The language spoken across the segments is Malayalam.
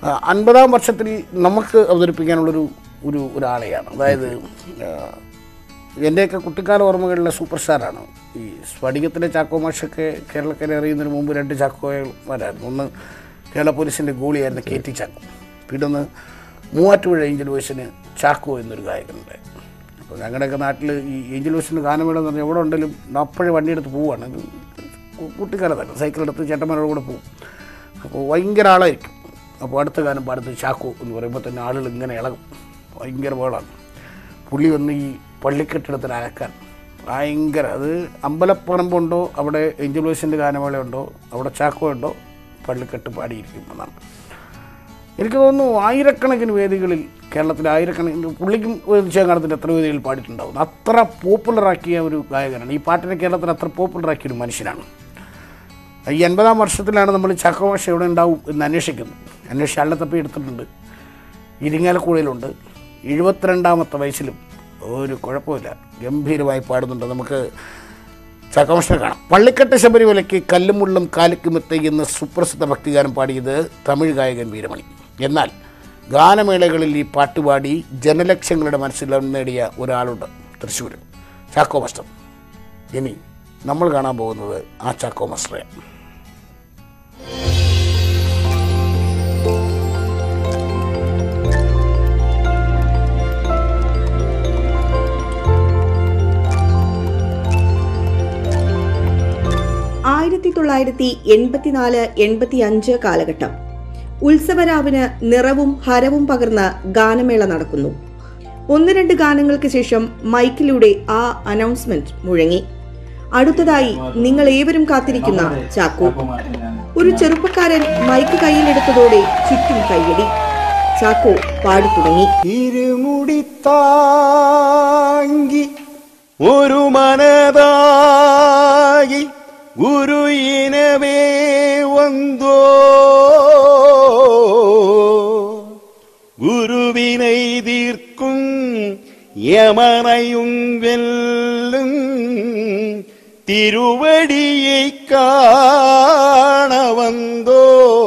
ആ, അൻപതാം വർഷത്തിൽ നമുക്ക് അവതരിപ്പിക്കാനുള്ളൊരു ഒരു ഒരാളെയാണ് അതായത് ആ, എൻ്റെയൊക്കെ കുട്ടിക്കാല ഓർമ്മകളിലെ സൂപ്പർ സ്റ്റാറാണ് ഈ സ്ഫടികത്തിലെ ചാക്കോ മാഷൊക്കെ കേരളക്കരെ അറിയുന്നതിന് മുമ്പ് രണ്ട് ചാക്കോമാരായിരുന്നു ഒന്ന് കേരള പോലീസിൻ്റെ ഗോളിയായിരുന്ന കെ ടി ചാക്കോ പിന്നെ ഒന്ന് മൂവാറ്റുപുഴ ഏഞ്ചൽ വോയിസിന് ചാക്കോ എന്നൊരു ഗായകനുണ്ട് അപ്പോൾ ഞങ്ങളുടെയൊക്കെ നാട്ടിൽ ഈ ഏഞ്ചൽ വോയിസിൻ്റെ ഗാനമേള എന്ന് പറഞ്ഞാൽ എവിടെ ഉണ്ടെങ്കിലും അപ്പോഴേ വണ്ടിയെടുത്ത് പോവുകയാണ് ഇത് കു- കുട്ടിക്കാലത്തൊക്കെ സൈക്കിളെടുത്ത് ചേട്ടന്മാരോട് കൂടെ പോകും അപ്പോൾ ഭയങ്കര ആളായിരിക്കും അപ്പോൾ അടുത്ത ഗാനം പാടുന്നത് ചാക്കോ എന്ന് പറയുമ്പോൾ തന്നെ ആളുകൾ ഇങ്ങനെ ഇളകും ഭയങ്കര വേളാണ് പുള്ളി വന്ന് ഈ പള്ളിക്കെട്ടിടത്തിൽ അലക്കാൻ ഭയങ്കര അത് അമ്പലപ്പറമ്പുണ്ടോ അവിടെ ഏഞ്ചൽ വോയിസിൻ്റെ ഗാനമേളയുണ്ടോ അവിടെ ചാക്കോ ഉണ്ടോ പള്ളിക്കെട്ട് പാടിയിരിക്കും എന്നാണ് എനിക്ക് തോന്നുന്നു ആയിരക്കണക്കിന് വേദികളിൽ കേരളത്തിലെ ആയിരക്കണക്കിന് പുള്ളിക്കും നിശ്ചയകാലത്തിൽ എത്ര വേദികളിൽ പാടിയിട്ടുണ്ടാവും അത്ര പോപ്പുലറാക്കിയ ഒരു ഗായകനാണ് ഈ പാട്ടിനെ കേരളത്തിൽ അത്ര പോപ്പുലറാക്കിയ ഒരു മനുഷ്യനാണ് ഈ എൺപതാം വർഷത്തിലാണ് നമ്മൾ ചാക്കോമാഷ എവിടെ ഉണ്ടാവും എന്ന് അന്വേഷിക്കുന്നത് അന്വേഷിച്ച് ആളിനെ തപ്പി എടുത്തിട്ടുണ്ട് ഇരിങ്ങാലക്കുഴയിലുണ്ട് എഴുപത്തിരണ്ടാമത്തെ വയസ്സിലും ഒരു കുഴപ്പമില്ല ഗംഭീരമായി പാടുന്നുണ്ട് നമുക്ക് ചാക്കോമാഷിനെ കാണാം പള്ളിക്കെട്ട് ശബരിമലയ്ക്ക് കല്ലും മുള്ളും കാലിക്കുമെത്ത എന്ന സുപ്രസിദ്ധ ഭക്തിഗാനം പാടിയത് തമിഴ് ഗായകൻ വീരമണി എന്നാൽ ഗാനമേളകളിൽ ഈ പാട്ടുപാടി ജനലക്ഷങ്ങളുടെ മനസ്സിൽ ഇടം നേടിയ ഒരാളുണ്ട് തൃശ്ശൂർ ചാക്കോ മാസ്റ്റർ ഇനി നമ്മൾ കാണാൻ പോകുന്നത് ആ ചാക്കോ മാസ്റ്ററെയാണ് ആയിരത്തി തൊള്ളായിരത്തി എൺപത്തിനാല് എൺപത്തി അഞ്ച് കാലഘട്ടം ഉത്സവരാവിന് നിറവും ഹരവും പകർന്ന് ഗാനമേള നടക്കുന്നു ഒന്ന് രണ്ട് ഗാനങ്ങൾക്ക് ശേഷം മൈക്കിലൂടെ ആ അനൗൺസ്മെന്റ് മുഴങ്ങി അടുത്തതായി നിങ്ങൾ ഏവരും കാത്തിരിക്കുന്ന ചാക്കോ ഒരു ചെറുപ്പക്കാരൻ മൈക്ക് കയ്യിലെടുത്തതോടെ ചുറ്റും കൈയടി ചാക്കോ പാടി തുടങ്ങി ഇരുമുടി താങ്ങി ഒരു മനതായി ഗുരു ഇനവേ വந்தோ குருவினை தீர்க்கும் யமனையும் வெல்லும் திருவடியை காண வந்தோ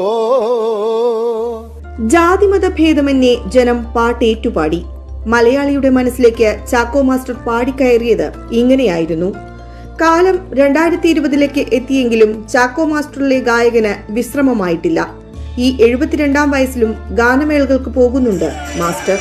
ജാതിമത ഭേദമന്യേ ജനം പാട്ടേറ്റുപാടി മലയാളിയുടെ മനസ്സിലേക്ക് ചാക്കോ മാസ്റ്റർ പാടിക്കയറിയത് ഇങ്ങനെയായിരുന്നു കാലം രണ്ടായിരത്തി ഇരുപതിലേക്ക് എത്തിയെങ്കിലും ചാക്കോ മാസ്റ്ററിലെ ഗായകന് വിശ്രമമായിട്ടില്ല ഈ എഴുപത്തിരണ്ടാം വയസ്സിലും ഗാനമേളകൾക്ക് പോകുന്നുണ്ട് മാസ്റ്റർ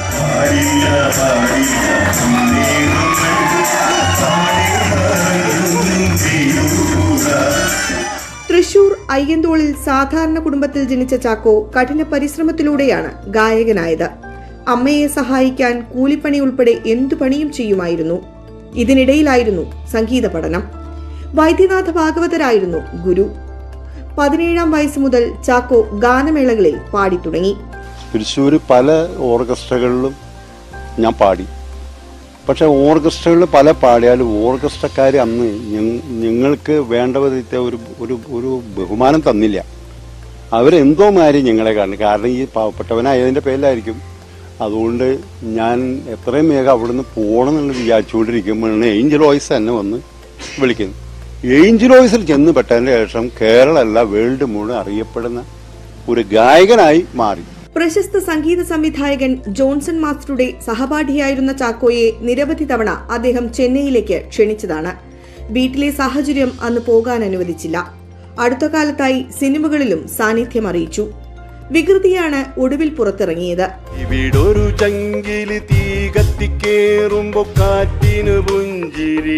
തൃശൂർ അയ്യന്തോളിൽ സാധാരണ കുടുംബത്തിൽ ജനിച്ച ചാക്കോ കഠിന പരിശ്രമത്തിലൂടെയാണ് ഗായകനായത് അമ്മയെ സഹായിക്കാൻ കൂലിപ്പണി ഉൾപ്പെടെ എന്തു പണിയും ചെയ്യുമായിരുന്നു ഇതിനിടയിലായിരുന്നു സംഗീത പഠനം വൈദ്യനാഥ ഭാഗവതരായിരുന്നു ഗുരു പതിനേഴാം വയസ്സ് മുതൽ ചാക്കോ ഗാനമേളകളിൽ പാടിത്തുടങ്ങി തൃശ്ശൂർ പല ഓർക്കസ്ട്രകളിലും ഞാൻ പാടി പക്ഷെ ഓർക്കസ്ട്രകളിൽ പല പാടിയാലും ഓർക്കസ്ട്രക്കാർ അന്ന് ഞ- ഞങ്ങൾക്ക് വേണ്ട വിധത്തെ ഒരു ഒരു ഒരു ബഹുമാനം തന്നില്ല അവരെന്തോ മാതിരി ഞങ്ങളെ കാണും കാരണം ഈ പാവപ്പെട്ടവനായതിൻ്റെ പേരിലായിരിക്കും അതുകൊണ്ട് ഞാൻ എത്രയും വേഗം അവിടുന്ന് പോകണം എന്നുള്ള വിചാരിച്ചുകൊണ്ടിരിക്കുമ്പോഴാണ് ഏഞ്ചൽ വോയിസ് തന്നെ വന്ന് വിളിക്കുന്നത് ഏഞ്ചൽ വോയിസിൽ ചെന്ന് പെട്ടതിന് ശേഷം കേരളമല്ല വേൾഡ് മുഴുവൻ അറിയപ്പെടുന്ന ഒരു ഗായകനായി മാറി പ്രശസ്ത സംഗീത സംവിധായകൻ ജോൺസൺ മാസ്റ്ററുടെ സഹപാഠിയായിരുന്ന ചാക്കോയെ നിരവധി തവണ അദ്ദേഹം ചെന്നൈയിലേക്ക് ക്ഷണിച്ചതാണ് വീട്ടിലെ സാഹചര്യം അന്ന് പോകാൻ അനുവദിച്ചില്ല അടുത്ത കാലത്തായി സിനിമകളിലും സാന്നിധ്യം അറിയിച്ചു വികൃതിയാണ് ഒടുവിൽ പുറത്തിറങ്ങിയത് ഇവിടൊരു ചങ്കില് തീ കത്തിക്കേറുമ്പോ കാറ്റിന് പുഞ്ചിരി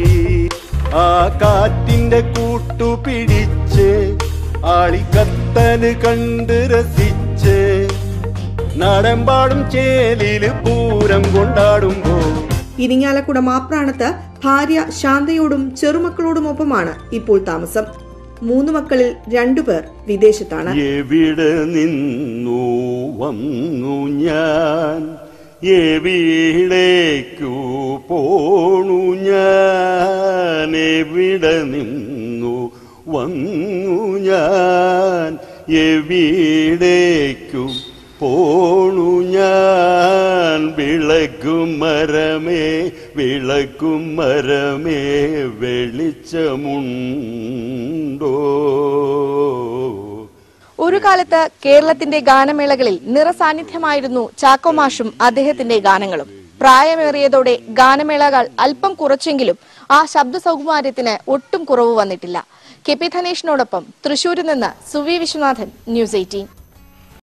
ആ കാറ്റിന്റെ കൂട്ടു പിടിച്ച് ആളിക്കത്തല് കണ്ട് രസിച്ച് നടമ്പാടും ചേലില് പൂരം കൊണ്ടാടുമ്പോ ഇരിങ്ങാലക്കുട മാപ്രാണത്ത് ഭാര്യ ശാന്തയോടും ചെറുമക്കളോടുമൊപ്പമാണ് ഇപ്പോൾ താമസം മൂന്ന് മക്കളിൽ രണ്ടുപേർ വിദേശത്താണ് എവിടെ നിന്നു വന്നു ഞാൻ എവിടേക്കു പോണു ഞാൻ എവിടെ നിന്നു വന്നു ഞാൻ എവിടേക്കു പോണു ഞാൻ വിളക്കും മരമേ വിളക്കും മരമേ വെളിച്ചമുണ്ടോ ഒരു കാലത്ത് കേരളത്തിന്റെ ഗാനമേളകളിൽ നിറസാന്നിധ്യമായിരുന്നു ചാക്കോ മാഷും അദ്ദേഹത്തിന്റെ ഗാനങ്ങളും പ്രായമേറിയതോടെ ഗാനമേളകൾ അല്പം കുറച്ചെങ്കിലും ആ ശബ്ദ സൗകുമാര്യത്തിന് ഒട്ടും കുറവ് വന്നിട്ടില്ല കെ പി ധനേഷിനോടൊപ്പം തൃശൂരിൽ നിന്ന് സുവി വിശ്വനാഥൻ ന്യൂസ് എയ്റ്റീൻ